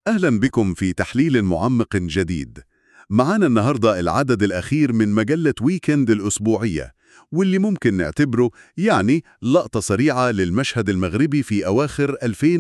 أهلا بكم في تحليل معمق جديد معانا النهاردة العدد الأخير من مجلة ويكند الأسبوعية واللي ممكن نعتبره يعني لقطة سريعة للمشهد المغربي في أواخر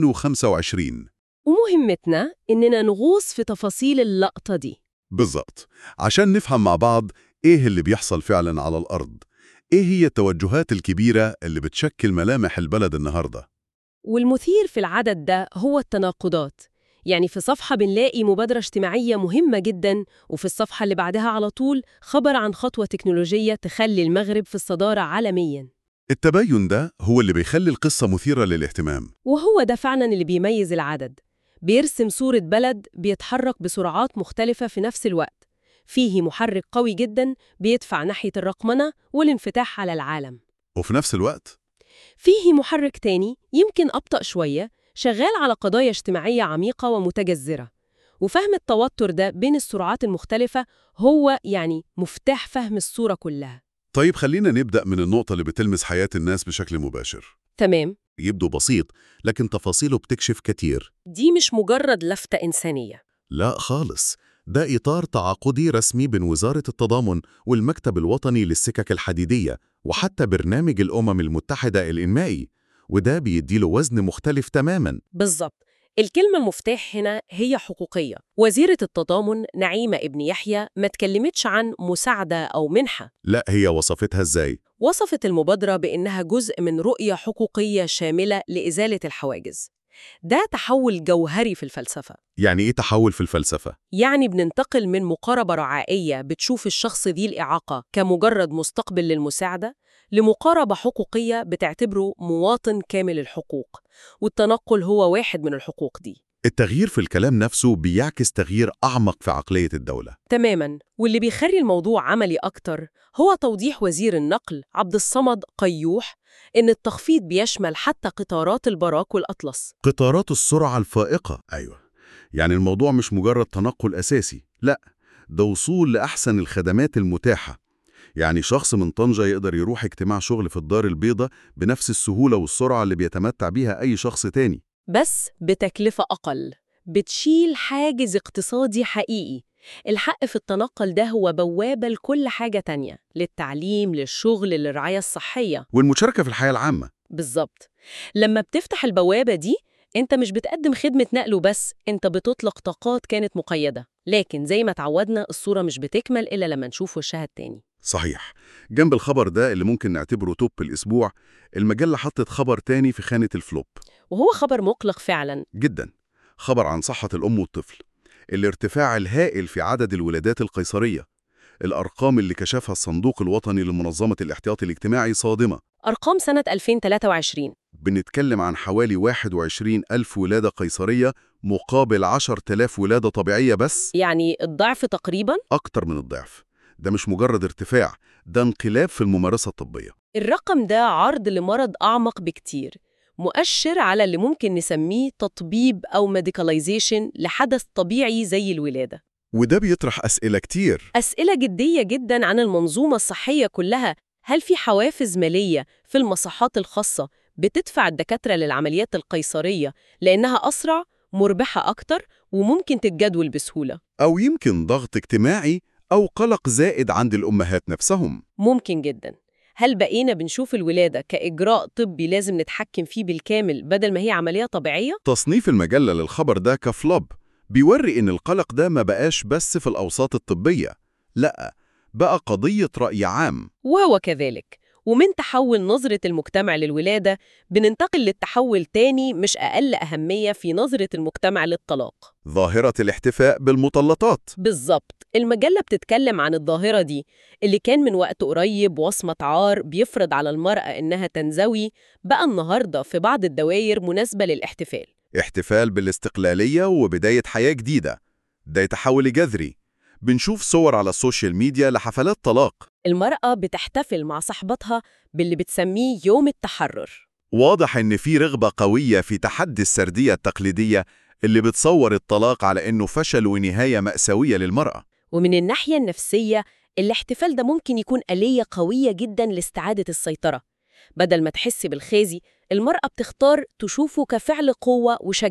2025 ومهمتنا إننا نغوص في تفاصيل اللقطة دي بالضبط عشان نفهم مع بعض إيه اللي بيحصل فعلا على الأرض إيه هي التوجهات الكبيرة اللي بتشكل ملامح البلد النهاردة والمثير في العدد ده هو التناقضات يعني في صفحة بنلاقي مبادرة اجتماعية مهمة جدا وفي الصفحة اللي بعدها على طول خبر عن خطوة تكنولوجية تخلي المغرب في الصدارة عالميا التباين ده هو اللي بيخلي القصة مثيرة للاهتمام وهو ده فعلا اللي بيميز العدد بيرسم صورة بلد بيتحرك بسرعات مختلفة في نفس الوقت فيه محرك قوي جدا بيدفع ناحية الرقمنة والانفتاح على العالم وفي نفس الوقت فيه محرك تاني يمكن أبطأ شوية شغال على قضايا اجتماعية عميقة ومتجذرة وفهم التوتر ده بين السرعات المختلفة هو يعني مفتاح فهم الصورة كلها طيب خلينا نبدأ من النقطة اللي بتلمس حياة الناس بشكل مباشر تمام يبدو بسيط لكن تفاصيله بتكشف كتير دي مش مجرد لفتة إنسانية لا خالص ده إطار تعاقدي رسمي بين وزارة التضامن والمكتب الوطني للسكك الحديدية وحتى برنامج الأمم المتحدة الإنمائي وده بيديله وزن مختلف تماماً بالظبط الكلمة المفتاح هنا هي حقوقية وزيرة التضامن نعيمة ابن يحيى ما تكلمتش عن مساعدة أو منحة لا هي وصفتها إزاي؟ وصفت المبادرة بإنها جزء من رؤية حقوقية شاملة لإزالة الحواجز ده تحول جوهري في الفلسفة يعني إيه تحول في الفلسفة؟ يعني بننتقل من مقاربة رعائية بتشوف الشخص ذي الإعاقة كمجرد مستقبل للمساعدة لمقاربة حقوقية بتعتبره مواطن كامل الحقوق والتنقل هو واحد من الحقوق دي التغيير في الكلام نفسه بيعكس تغيير أعمق في عقلية الدولة تماما واللي بيخلي الموضوع عملي أكتر هو توضيح وزير النقل عبد الصمد قيوح إن التخفيض بيشمل حتى قطارات البراك والأطلس قطارات السرعة الفائقة أيوة يعني الموضوع مش مجرد تنقل أساسي لا ده وصول لأحسن الخدمات المتاحة يعني شخص من طنجة يقدر يروح اجتماع شغل في الدار البيضاء بنفس السهولة والسرعة اللي بيتمتع بيها أي شخص تاني بس بتكلفة أقل بتشيل حاجز اقتصادي حقيقي الحق في التنقل ده هو بوابة لكل حاجة تانية للتعليم للشغل للرعاية الصحية والمشاركة في الحياة العامة بالظبط لما بتفتح البوابة دي انت مش بتقدم خدمة نقل وبس انت بتطلق طاقات كانت مقيدة لكن زي ما تعودنا الصورة مش بتكمل إلا لما نشوف وشها التاني صحيح جنب الخبر ده اللي ممكن نعتبره توب الأسبوع المجلة حطت خبر تاني في خانة الفلوب وهو خبر مقلق فعلا جدا خبر عن صحة الأم والطفل الارتفاع الهائل في عدد الولادات القيصرية الأرقام اللي كشفها الصندوق الوطني لمنظمة الاحتياط الاجتماعي صادمة أرقام سنة 2023 بنتكلم عن حوالي 21 ألف ولادة قيصرية مقابل 10,000 ولادة طبيعية بس يعني الضعف تقريبا أكتر من الضعف ده مش مجرد ارتفاع ده انقلاب في الممارسة الطبية الرقم ده عرض لمرض أعمق بكتير مؤشر على اللي ممكن نسميه تطبيب أو ميديكاليزيشن لحدث طبيعي زي الولادة وده بيطرح أسئلة كتير أسئلة جدية جدا عن المنظومة الصحية كلها هل في حوافز مالية في المصحات الخاصة بتدفع الدكاترة للعمليات القيصرية لأنها أسرع، مربحة أكتر وممكن تتجدول بسهولة؟ أو يمكن ضغط اجتماعي أو قلق زائد عند الأمهات نفسهم ممكن جدا هل بقينا بنشوف الولادة كإجراء طبي لازم نتحكم فيه بالكامل بدل ما هي عملية طبيعية؟ تصنيف المجلة للخبر ده كفلوب بيوري إن القلق ده ما بقاش بس في الأوساط الطبية لأ بقى قضية رأي عام وهو كذلك ومن تحول نظرة المجتمع للولادة بننتقل للتحول تاني مش أقل أهمية في نظرة المجتمع للطلاق ظاهرة الاحتفاء بالمطلقات بالظبط المجلة بتتكلم عن الظاهرة دي اللي كان من وقت قريب وصمة عار بيفرض على المرأة إنها تنزوي بقى النهاردة في بعض الدوائر مناسبة للاحتفال احتفال بالاستقلالية وبداية حياة جديدة ده تحول جذري بنشوف صور على السوشيال ميديا لحفلات طلاق المرأة بتحتفل مع صاحبتها باللي بتسميه يوم التحرر واضح إن في رغبة قوية في تحدي السردية التقليدية اللي بتصور الطلاق على إنه فشل ونهاية مأساوية للمرأة ومن الناحية النفسية الاحتفال ده ممكن يكون آلية قوية جدا لاستعادة السيطرة بدل ما تحس بالخازي المرأة بتختار تشوفه كفعل قوة وشجاعة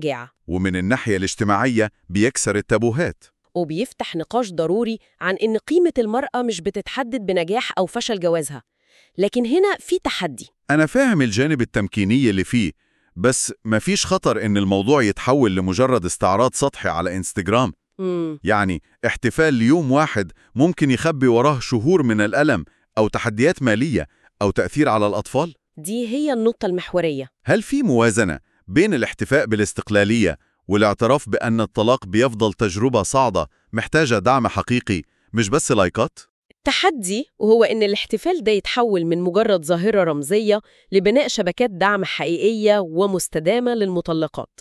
ومن الناحية الاجتماعية بيكسر التابوهات وبيفتح نقاش ضروري عن إن قيمة المرأة مش بتتحدد بنجاح أو فشل جوازها لكن هنا في تحدي أنا فاهم الجانب التمكيني اللي فيه بس مفيش خطر إن الموضوع يتحول لمجرد استعراض سطحي على إنستجرام مم. يعني احتفال ليوم واحد ممكن يخبي وراه شهور من الألم أو تحديات مالية أو تأثير على الأطفال دي هي النقطة المحورية هل في موازنة بين الاحتفاء بالاستقلالية والاعتراف بأن الطلاق بيفضل تجربة صاعدة محتاجة دعم حقيقي مش بس لايكات؟ تحدي وهو إن الاحتفال ده يتحول من مجرد ظاهرة رمزية لبناء شبكات دعم حقيقية ومستدامة للمطلقات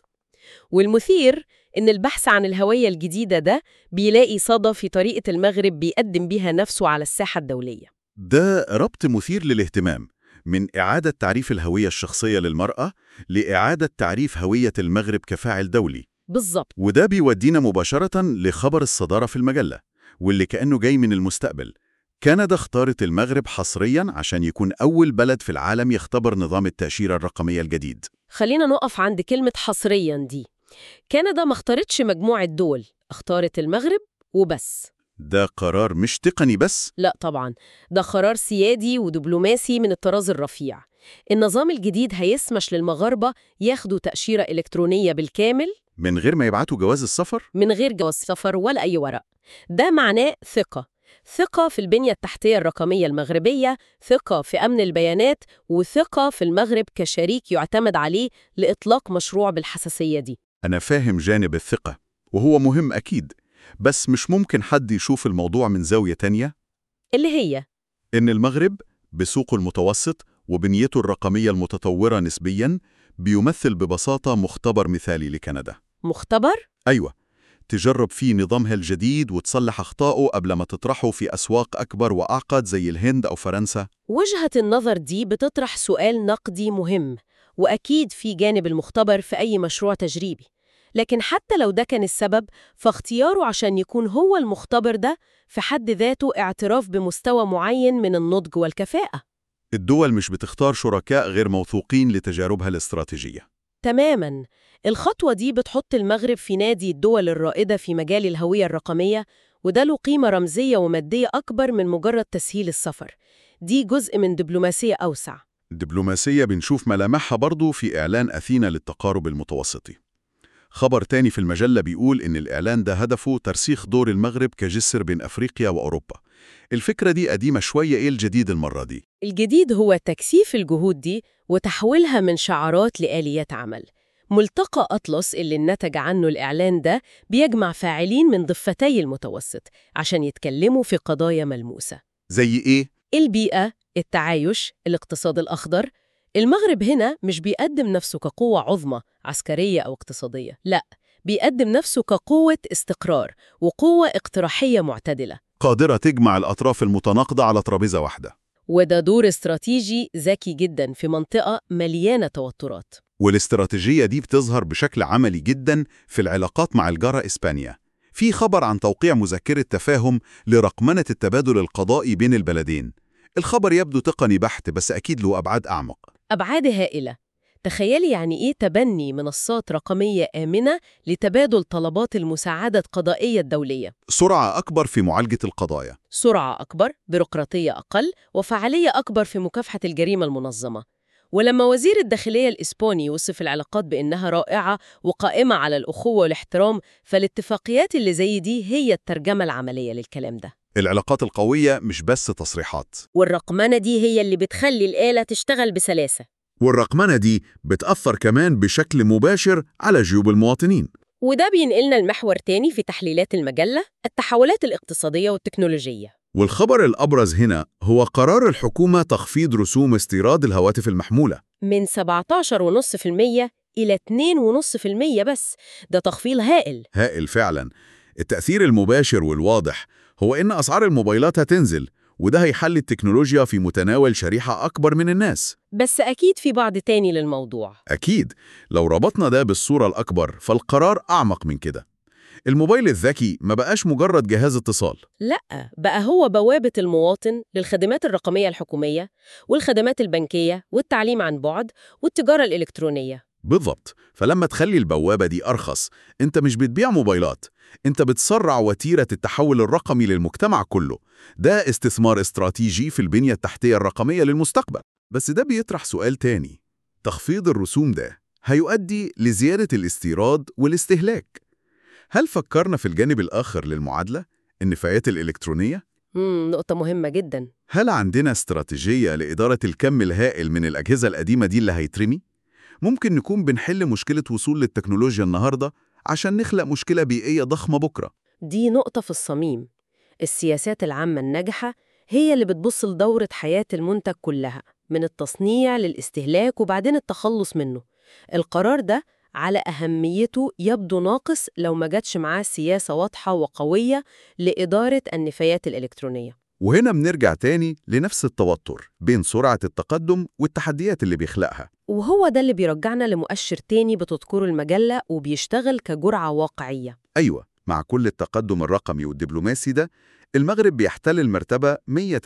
والمثير إن البحث عن الهوية الجديدة ده بيلاقي صدى في طريقة المغرب بيقدم بيها نفسه على الساحة الدولية ده ربط مثير للاهتمام من إعادة تعريف الهوية الشخصية للمرأة لإعادة تعريف هوية المغرب كفاعل دولي بالظبط وده بيودينا مباشرة لخبر الصدارة في المجلة واللي كأنه جاي من المستقبل كندا اختارت المغرب حصريا عشان يكون أول بلد في العالم يختبر نظام التأشيرة الرقمية الجديد خلينا نقف عند كلمة حصريا دي كندا ما اختارتش مجموعة دول اختارت المغرب وبس ده قرار مش تقني بس لا طبعا ده قرار سيادي ودبلوماسي من الطراز الرفيع النظام الجديد هيسمح للمغاربة ياخدوا تأشيرة إلكترونية بالكامل من غير ما يبعتوا جواز السفر من غير جواز سفر ولا أي ورق ده معناه ثقة ثقة في البنية التحتية الرقمية المغربية ثقة في أمن البيانات وثقة في المغرب كشريك يعتمد عليه لإطلاق مشروع بالحساسية دي أنا فاهم جانب الثقة وهو مهم أكيد بس مش ممكن حد يشوف الموضوع من زاوية تانية اللي هي إن المغرب بسوقه المتوسط وبنيته الرقمية المتطورة نسبياً بيمثل ببساطة مختبر مثالي لكندا مختبر أيوة تجرب فيه نظامها الجديد وتصلح أخطائه قبل ما تطرحه في أسواق أكبر وأعقد زي الهند أو فرنسا وجهة النظر دي بتطرح سؤال نقدي مهم وأكيد في جانب المختبر في أي مشروع تجريبي لكن حتى لو ده كان السبب فاختياره عشان يكون هو المختبر ده في حد ذاته اعتراف بمستوى معين من النضج والكفاءة الدول مش بتختار شركاء غير موثوقين لتجاربها الاستراتيجية تماماً الخطوة دي بتحط المغرب في نادي الدول الرائدة في مجال الهوية الرقمية وده له قيمة رمزية ومادية أكبر من مجرد تسهيل السفر دي جزء من دبلوماسية أوسع الدبلوماسية بنشوف ملامحها برضو في إعلان أثينا للتقارب المتوسطي خبر تاني في المجلة بيقول إن الإعلان ده هدفه ترسيخ دور المغرب كجسر بين أفريقيا وأوروبا الفكرة دي قديمة شوية إيه الجديد المرة دي؟ الجديد هو تكثيف الجهود دي وتحويلها من شعارات لآليات عمل ملتقى أطلس اللي نتج عنه الإعلان ده بيجمع فاعلين من ضفتي المتوسط عشان يتكلموا في قضايا ملموسة زي إيه؟ البيئة، التعايش، الاقتصاد الأخضر المغرب هنا مش بيقدم نفسه كقوة عظمى عسكرية أو اقتصادية لا بيقدم نفسه كقوة استقرار وقوة اقتراحية معتدلة قادرة تجمع الأطراف المتناقضة على ترابيزة واحدة وده دور استراتيجي ذكي جدا في منطقة مليانة توترات والاستراتيجية دي بتظهر بشكل عملي جدا في العلاقات مع الجارة إسبانيا في خبر عن توقيع مذكرة تفاهم لرقمنة التبادل القضائي بين البلدين الخبر يبدو تقني بحت بس أكيد له أبعاد أعمق أبعاد هائلة تخيلي يعني إيه تبني منصات رقمية آمنة لتبادل طلبات المساعدة القضائية الدولية سرعة أكبر في معالجة القضايا سرعة أكبر، بيروقراطية أقل، وفعالية أكبر في مكافحة الجريمة المنظمة. ولما وزير الداخلية الإسباني وصف العلاقات بإنها رائعة وقائمة على الأخوة والاحترام، فالاتفاقيات اللي زي دي هي الترجمة العملية للكلام ده. العلاقات القوية مش بس تصريحات والرقمنة دي هي اللي بتخلي الآلة تشتغل بسلاسة. والرقمنة دي بتأثر كمان بشكل مباشر على جيوب المواطنين وده بينقلنا المحور تاني في تحليلات المجلة التحولات الاقتصادية والتكنولوجية. والخبر الأبرز هنا هو قرار الحكومة تخفيض رسوم استيراد الهواتف المحمولة من 17.5% إلى 2.5% بس، ده تخفيض هائل. هائل فعلا التأثير المباشر والواضح هو إن أسعار الموبايلات هتنزل وده هيحل التكنولوجيا في متناول شريحة أكبر من الناس بس أكيد في بعد تاني للموضوع. أكيد لو ربطنا ده بالصورة الأكبر فالقرار أعمق من كده الموبايل الذكي ما بقاش مجرد جهاز اتصال لأ بقى هو بوابة المواطن للخدمات الرقمية الحكومية والخدمات البنكية والتعليم عن بعد والتجارة الإلكترونية بالضبط فلما تخلي البوابة دي أرخص أنت مش بتبيع موبايلات أنت بتسرع وتيرة التحول الرقمي للمجتمع كله ده استثمار استراتيجي في البنية التحتية الرقمية للمستقبل بس ده بيطرح سؤال تاني تخفيض الرسوم ده هيؤدي لزيادة الاستيراد والاستهلاك هل فكرنا في الجانب الآخر للمعادلة؟ النفايات الإلكترونية؟ مم نقطة مهمة جدا هل عندنا استراتيجية لإدارة الكم الهائل من الأجهزة القديمة دي اللي هيترمي؟ ممكن نكون بنحل مشكلة وصول للتكنولوجيا النهاردة عشان نخلق مشكلة بيئية ضخمة بكرة دي نقطة في الصميم السياسات العامة الناجحة هي اللي بتبص لدورة حياة المنتج كلها من التصنيع للاستهلاك وبعدين التخلص منه القرار ده على أهميته يبدو ناقص لو ما جاتش معاه سياسة واضحة وقوية لإدارة النفايات الإلكترونية وهنا بنرجع تاني لنفس التوتر بين سرعة التقدم والتحديات اللي بيخلقها وهو ده اللي بيرجعنا لمؤشر تاني بتذكره المجلة وبيشتغل كجرعة واقعية أيوة مع كل التقدم الرقمي والدبلوماسي ده المغرب بيحتل المرتبة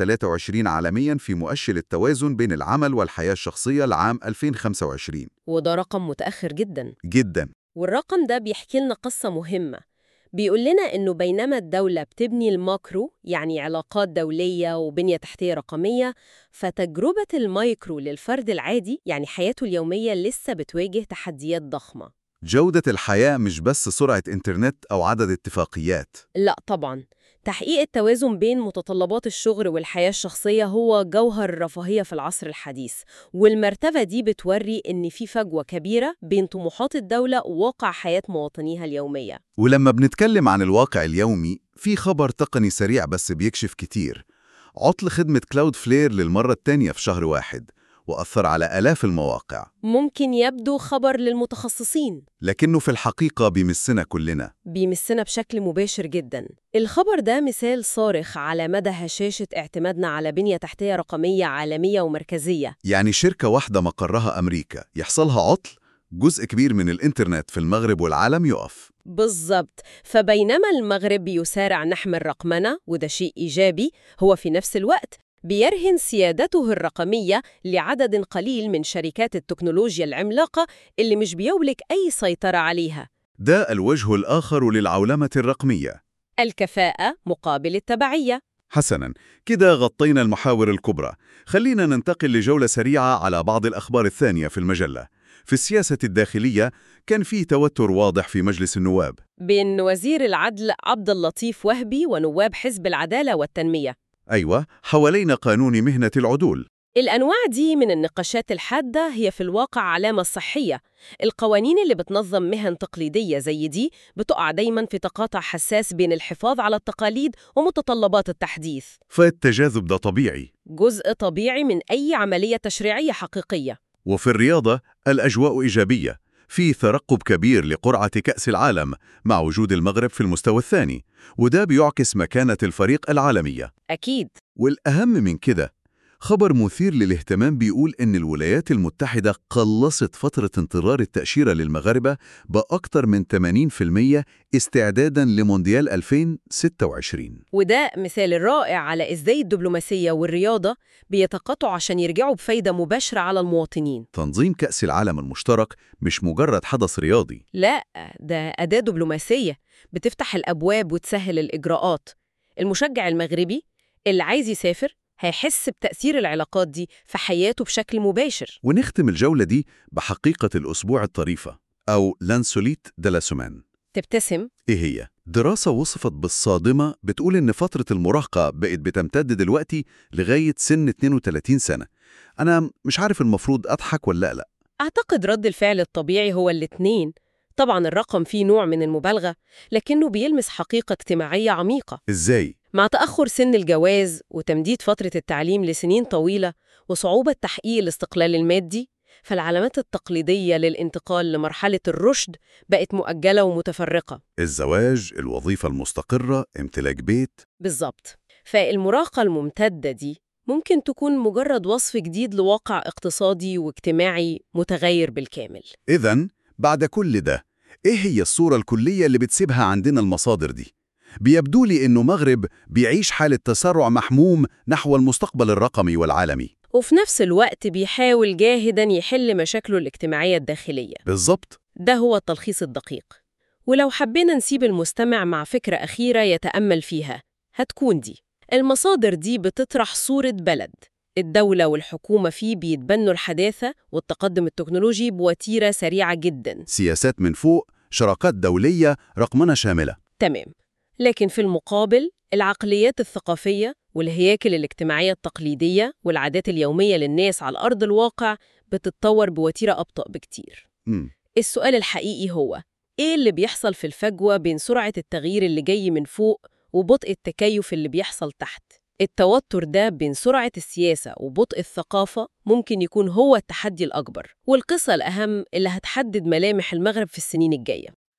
123 عالميا في مؤشر التوازن بين العمل والحياة الشخصية لعام 2025 وده رقم متأخر جدا جدا والرقم ده بيحكي لنا قصة مهمة بيقول لنا إنه بينما الدولة بتبني الماكرو يعني علاقات دولية وبنية تحتية رقمية فتجربة المايكرو للفرد العادي يعني حياته اليومية لسه بتواجه تحديات ضخمة جودة الحياة مش بس سرعة إنترنت أو عدد اتفاقيات لا طبعا تحقيق التوازن بين متطلبات الشغل والحياة الشخصية هو جوهر الرفاهية في العصر الحديث والمرتبة دي بتوري إن في فجوة كبيرة بين طموحات الدولة وواقع حياة مواطنيها اليومية ولما بنتكلم عن الواقع اليومي في خبر تقني سريع بس بيكشف كتير عطل خدمة كلاود فلير للمرة التانية في شهر واحد وأثر على آلاف المواقع ممكن يبدو خبر للمتخصصين لكنه في الحقيقة بيمسنا كلنا بيمسنا بشكل مباشر جدا الخبر ده مثال صارخ على مدى هشاشة اعتمادنا على بنية تحتية رقمية عالمية ومركزية يعني شركة واحدة مقرها أمريكا يحصلها عطل جزء كبير من الإنترنت في المغرب والعالم يقف بالضبط فبينما المغرب يسارع نحو الرقمنة وده شيء إيجابي هو في نفس الوقت بيرهن سيادته الرقمية لعدد قليل من شركات التكنولوجيا العملاقة اللي مش بيملك أي سيطرة عليها ده الوجه الآخر للعولمة الرقمية الكفاءة مقابل التبعية حسناً كده غطينا المحاور الكبرى خلينا ننتقل لجولة سريعة على بعض الأخبار الثانية في المجلة في السياسة الداخلية كان في توتر واضح في مجلس النواب بين وزير العدل عبد اللطيف وهبي ونواب حزب العدالة والتنمية أيوة حوالين قانون مهنة العدول الأنواع دي من النقاشات الحادة هي في الواقع علامة صحية القوانين اللي بتنظم مهن تقليدية زي دي بتقع دايما في تقاطع حساس بين الحفاظ على التقاليد ومتطلبات التحديث فالتجاذب ده طبيعي جزء طبيعي من أي عملية تشريعية حقيقية وفي الرياضة الأجواء إيجابية في ترقب كبير لقرعة كأس العالم مع وجود المغرب في المستوى الثاني وده بيعكس مكانة الفريق العالمية أكيد والأهم من كده خبر مثير للاهتمام بيقول إن الولايات المتحدة قلصت فترة انتظار التأشيرة للمغاربة بأكثر من 80% استعداداً لمونديال 2026 وده مثال رائع على إزاي الدبلوماسية والرياضة بيتقاطعوا عشان يرجعوا بفايدة مباشرة على المواطنين تنظيم كأس العالم المشترك مش مجرد حدث رياضي لا ده أداة دبلوماسية بتفتح الأبواب وتسهل الإجراءات المشجع المغربي اللي عايز يسافر هيحس بتأثير العلاقات دي في حياته بشكل مباشر ونختم الجولة دي بحقيقة الأسبوع الطريفة أو لانسوليت دلاسومان تبتسم إيه هي؟ دراسة وصفت بالصادمة بتقول إن فترة المراهقة بقت بتمتد دلوقتي لغاية سن 32 سنة أنا مش عارف المفروض أضحك ولا لا أعتقد رد الفعل الطبيعي هو الاتنين طبعا الرقم فيه نوع من المبالغة لكنه بيلمس حقيقة اجتماعية عميقة إزاي؟ مع تأخر سن الجواز وتمديد فترة التعليم لسنين طويلة وصعوبة تحقيق الاستقلال المادي فالعلامات التقليدية للانتقال لمرحلة الرشد بقت مؤجلة ومتفرقة الزواج، الوظيفة المستقرة، امتلاك بيت بالظبط فالمراهقة الممتدة دي ممكن تكون مجرد وصف جديد لواقع اقتصادي واجتماعي متغير بالكامل إذا بعد كل ده إيه هي الصورة الكلية اللي بتسيبها عندنا المصادر دي؟ بيبدو لي إنه مغرب بيعيش حالة تسارع محموم نحو المستقبل الرقمي والعالمي وفي نفس الوقت بيحاول جاهداً يحل مشاكله الاجتماعية الداخلية بالظبط ده هو التلخيص الدقيق ولو حبينا نسيب المستمع مع فكرة أخيرة يتأمل فيها هتكون دي المصادر دي بتطرح صورة بلد الدولة والحكومة فيه بيتبنوا الحداثة والتقدم التكنولوجي بوتيرة سريعة جداً سياسات من فوق شراكات دولية رقمنة شاملة تمام لكن في المقابل العقليات الثقافية والهياكل الاجتماعية التقليدية والعادات اليومية للناس على أرض الواقع بتتطور بوتيرة أبطأ بكتير مم. السؤال الحقيقي هو إيه اللي بيحصل في الفجوة بين سرعة التغيير اللي جاي من فوق وبطء التكيف اللي بيحصل تحت؟ التوتر ده بين سرعة السياسة وبطء الثقافة ممكن يكون هو التحدي الأكبر والقصة الأهم اللي هتحدد ملامح المغرب في السنين الجاية